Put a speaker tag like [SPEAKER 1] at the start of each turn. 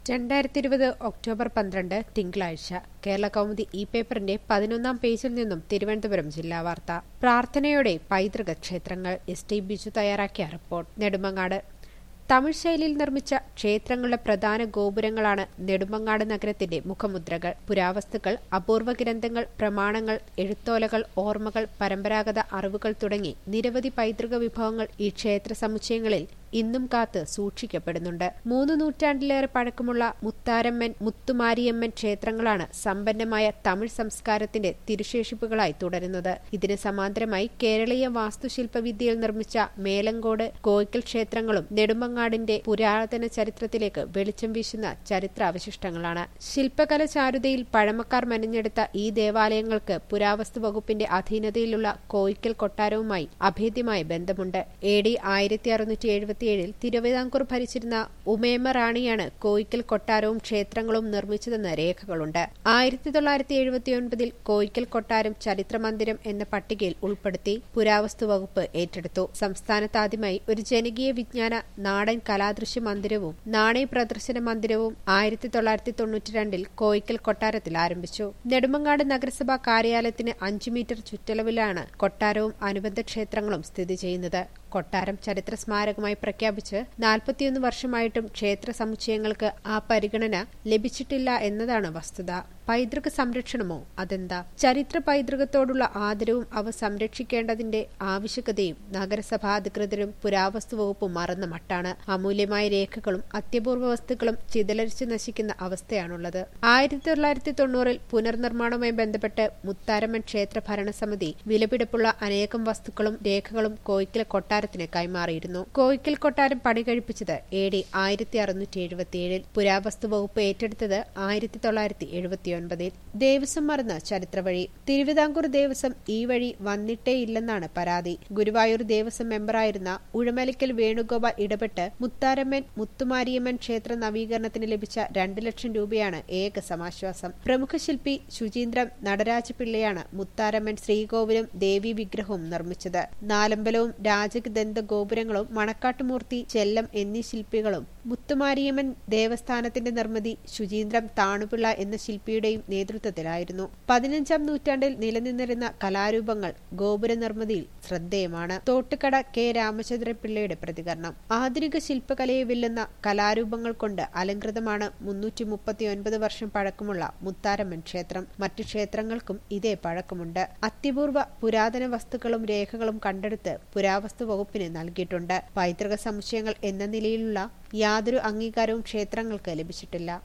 [SPEAKER 1] രണ്ടായിരത്തി ഇരുപത് ഒക്ടോബർ പന്ത്രണ്ട് തിങ്കളാഴ്ച കേരള കൗമുദി ഇ പേപ്പറിന്റെ പതിനൊന്നാം പേജിൽ നിന്നും തിരുവനന്തപുരം ജില്ലാ വാർത്ത പ്രാർത്ഥനയോടെ പൈതൃക ക്ഷേത്രങ്ങൾ എസ് ടി ബിജു തയ്യാറാക്കിയ റിപ്പോർട്ട് നെടുമങ്ങാട് തമിഴ് ശൈലിയിൽ നിർമ്മിച്ച ക്ഷേത്രങ്ങളുടെ പ്രധാന ഗോപുരങ്ങളാണ് നെടുമങ്ങാട് നഗരത്തിന്റെ മുഖമുദ്രകൾ പുരാവസ്തുക്കൾ അപൂർവ ഗ്രന്ഥങ്ങൾ പ്രമാണങ്ങൾ എഴുത്തോലകൾ ഓർമ്മകൾ പരമ്പരാഗത അറിവുകൾ തുടങ്ങി നിരവധി പൈതൃക വിഭവങ്ങൾ ഈ ക്ഷേത്ര സമുച്ചയങ്ങളിൽ ഇന്നും കാത്ത് സൂക്ഷിക്കപ്പെടുന്നുണ്ട് മൂന്ന് നൂറ്റാണ്ടിലേറെ പഴക്കമുള്ള മുത്താരമ്മൻ മുത്തുമാരിയമ്മൻ ക്ഷേത്രങ്ങളാണ് സമ്പന്നമായ തമിഴ് സംസ്കാരത്തിന്റെ തിരുശേഷിപ്പുകളായി തുടരുന്നത് ഇതിന് സമാന്തരമായി കേരളീയ വാസ്തുശില്പവിദ്യയിൽ നിർമ്മിച്ച മേലങ്കോട് കോയിക്കൽ ക്ഷേത്രങ്ങളും നെടുമങ്ങാടിന്റെ പുരാതന ചരിത്രത്തിലേക്ക് വെളിച്ചം വീശുന്ന ചരിത്രാവശിഷ്ടങ്ങളാണ് ശില്പകല ചാരുതയിൽ പഴമക്കാർ മെനഞ്ഞെടുത്ത ഈ ദേവാലയങ്ങൾക്ക് പുരാവസ്തു വകുപ്പിന്റെ അധീനതയിലുള്ള കോയിക്കൽ കൊട്ടാരവുമായി അഭേദ്യമായ ബന്ധമുണ്ട് എ ഡി ആയിരത്തി അറുന്നൂറ്റി എഴുപത്തിയേഴിൽ തിരുവിതാംകൂർ ഭരിച്ചിരുന്ന ഉമേമ റാണിയാണ് കോയിക്കൽ കൊട്ടാരവും ക്ഷേത്രങ്ങളും നിർമ്മിച്ചതെന്ന് രേഖകളുണ്ട് ആയിരത്തി തൊള്ളായിരത്തി എഴുപത്തിയൊൻപതിൽ കോയിക്കൽ കൊട്ടാരം ചരിത്രമന്ദിരം എന്ന പട്ടികയിൽ ഉൾപ്പെടുത്തി പുരാവസ്തു വകുപ്പ് ഏറ്റെടുത്തു സംസ്ഥാനത്ത് ആദ്യമായി ഒരു ജനകീയ വിജ്ഞാന നാടൻ കലാദൃശ്യ മന്ദിരവും നാണയ പ്രദർശന മന്ദിരവും ആയിരത്തി തൊള്ളായിരത്തി തൊണ്ണൂറ്റിരണ്ടിൽ കോയിക്കൽ കൊട്ടാരത്തിൽ ആരംഭിച്ചു നെടുമങ്ങാട് നഗരസഭാ കാര്യാലയത്തിന് അഞ്ചു മീറ്റർ ചുറ്റളവിലാണ് കൊട്ടാരവും അനുബന്ധ ക്ഷേത്രങ്ങളും സ്ഥിതി ചെയ്യുന്നത് കൊട്ടാരം ചരിത്ര സ്മാരകമായി പ്രഖ്യാപിച്ച് നാൽപ്പത്തിയൊന്ന് വർഷമായിട്ടും ക്ഷേത്ര സമുച്ചയങ്ങൾക്ക് ആ പരിഗണന ലഭിച്ചിട്ടില്ല എന്നതാണ് വസ്തുത പൈതൃക സംരക്ഷണമോ അതെന്താ ചരിത്ര പൈതൃകത്തോടുള്ള ആദരവും അവ സംരക്ഷിക്കേണ്ടതിന്റെ ആവശ്യകതയും നഗരസഭാ അധികൃതരും പുരാവസ്തു വകുപ്പും മറന്ന മട്ടാണ് അമൂല്യമായ രേഖകളും അത്യപൂർവ വസ്തുക്കളും ചിതലരിച്ചു നശിക്കുന്ന അവസ്ഥയാണുള്ളത് ആയിരത്തി തൊള്ളായിരത്തി തൊണ്ണൂറിൽ പുനർനിർമ്മാണവുമായി ബന്ധപ്പെട്ട് മുത്താരമ്മൻ ക്ഷേത്ര ഭരണസമിതി വിലപിടിപ്പുള്ള അനേകം വസ്തുക്കളും രേഖകളും കോയിക്കൽ കൊട്ടാരത്തിന് കൈമാറിയിരുന്നു കോയിക്കൽ കൊട്ടാരം പണി കഴിപ്പിച്ചത് എ ഡി ആയിരത്തി അറുന്നൂറ്റി എഴുപത്തിയേഴിൽ പുരാവസ്തു വകുപ്പ് ഏറ്റെടുത്തത് ആയിരത്തി തൊള്ളായിരത്തി എഴുപത്തിയൊൻപതിൽ ദേവസ്വം മറന്ന ചരിത്രവഴി തിരുവിതാംകൂർ ദേവസ്വം ഈ വഴി വന്നിട്ടേയില്ലെന്നാണ് പരാതി ഗുരുവായൂർ ദേവസ്വം മെമ്പറായിരുന്ന ഉഴമലിക്കൽ വേണുഗോപാൽ ഇടപെട്ട് മുത്താരമ്മൻ മുത്തുമാരിയമ്മൻ ക്ഷേത്ര നവീകരണത്തിന് ലഭിച്ച രണ്ട് ലക്ഷം രൂപയാണ് ഏക സമാശ്വാസം പ്രമുഖ ശില്പി ശുചീന്ദ്രം നടരാജ പിള്ളയാണ് മുത്താരമ്മൻ ശ്രീകോവിലും ദേവി വിഗ്രഹവും നിർമ്മിച്ചത് നാലമ്പലവും രാജദന്ത ഗോപുരങ്ങളും മണക്കാട്ടുമൂർത്തി ചെല്ലം എന്നീ ശില്പികളും മുത്തുമാരിയമ്മൻ ദേവസ്ഥാനത്തിന്റെ നിർമ്മിതി ശുചീന്ദ്രം താണുപിള്ള എന്ന ശില്പിയുടെയും നേതൃത്വത്തിലായിരുന്നു പതിനഞ്ചാം നൂറ്റാണ്ടിൽ നിലനിന്നിരുന്ന കലാരൂപങ്ങൾ ഗോപുര നിർമ്മിതിയിൽ ശ്രദ്ധേയമാണ് തോട്ടുകട കെ രാമചന്ദ്രപിള്ളയുടെ പ്രതികരണം ആധുനിക ശില്പകലയെ വെല്ലുന്ന കലാരൂപങ്ങൾ കൊണ്ട് അലങ്കൃതമാണ് മുന്നൂറ്റി മുപ്പത്തിയൊൻപത് വർഷം പഴക്കമുള്ള മുത്താരമ്മൻ ക്ഷേത്രം മറ്റു ക്ഷേത്രങ്ങൾക്കും ഇതേ പഴക്കമുണ്ട് അത്യപൂർവ പുരാതന വസ്തുക്കളും രേഖകളും കണ്ടെടുത്ത് പുരാവസ്തു വകുപ്പിന് നൽകിയിട്ടുണ്ട് പൈതൃക സമുച്ചയങ്ങൾ എന്ന നിലയിലുള്ള യാതൊരു അംഗീകാരവും ക്ഷേത്രങ്ങൾക്ക് ലഭിച്ചിട്ടില്ല